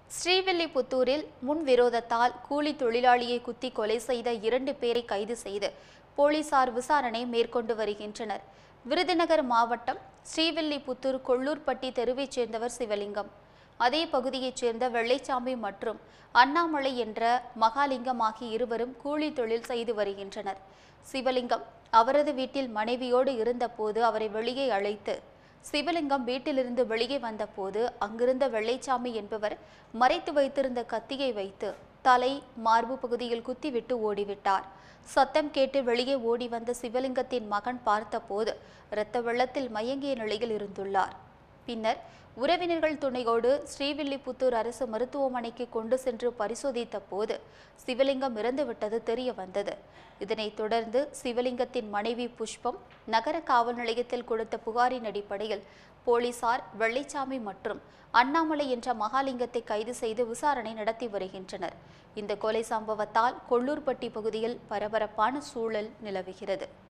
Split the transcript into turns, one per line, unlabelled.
ஸ்ரீவில்லிபுத்தூரில் முன்விரோதத்தால் கூலி தொழிலாளியை குத்தி கொலை செய்த இரண்டு பேரை கைது செய்து போலீசார் விசாரணை மேற்கொண்டு வருகின்றனர் விருதுநகர் மாவட்டம் ஸ்ரீவில்லிபுத்தூர் கொள்ளூர்பட்டி தெருவைச் சேர்ந்தவர் சிவலிங்கம் அதே பகுதியைச் சேர்ந்த வெள்ளைச்சாமி மற்றும் அண்ணாமலை என்ற மகாலிங்கம் ஆகிய இருவரும் கூலி தொழில் செய்து வருகின்றனர் சிவலிங்கம் அவரது வீட்டில் மனைவியோடு இருந்தபோது அவரை வெளியே அழைத்து சிவலிங்கம் வீட்டிலிருந்து வெளியே வந்தபோது அங்கிருந்த வெள்ளைச்சாமி என்பவர் மறைத்து வைத்திருந்த கத்தியை வைத்து தலை மார்பு பகுதியில் குத்திவிட்டு ஓடிவிட்டார் சத்தம் கேட்டு வெளியே ஓடி வந்த சிவலிங்கத்தின் மகன் பார்த்தபோது இரத்த வெள்ளத்தில் மயங்கிய நிலையில் இருந்துள்ளார் பின்னர் உறவினர்கள் துணையோடு ஸ்ரீவில்லிபுத்தூர் அரசு மருத்துவமனைக்கு கொண்டு சென்று பரிசோதித்த போது சிவலிங்கம் இறந்துவிட்டது தெரிய வந்தது இதனைத் தொடர்ந்து சிவலிங்கத்தின் மனைவி புஷ்பம் நகர காவல் நிலையத்தில் கொடுத்த புகாரின் அடிப்படையில் போலீசார் வெள்ளைச்சாமி மற்றும் அண்ணாமலை என்ற மகாலிங்கத்தை கைது செய்து விசாரணை நடத்தி வருகின்றனர் இந்த கொலை சம்பவத்தால் கொள்ளூர்பட்டி பகுதியில் பரபரப்பான சூழல் நிலவுகிறது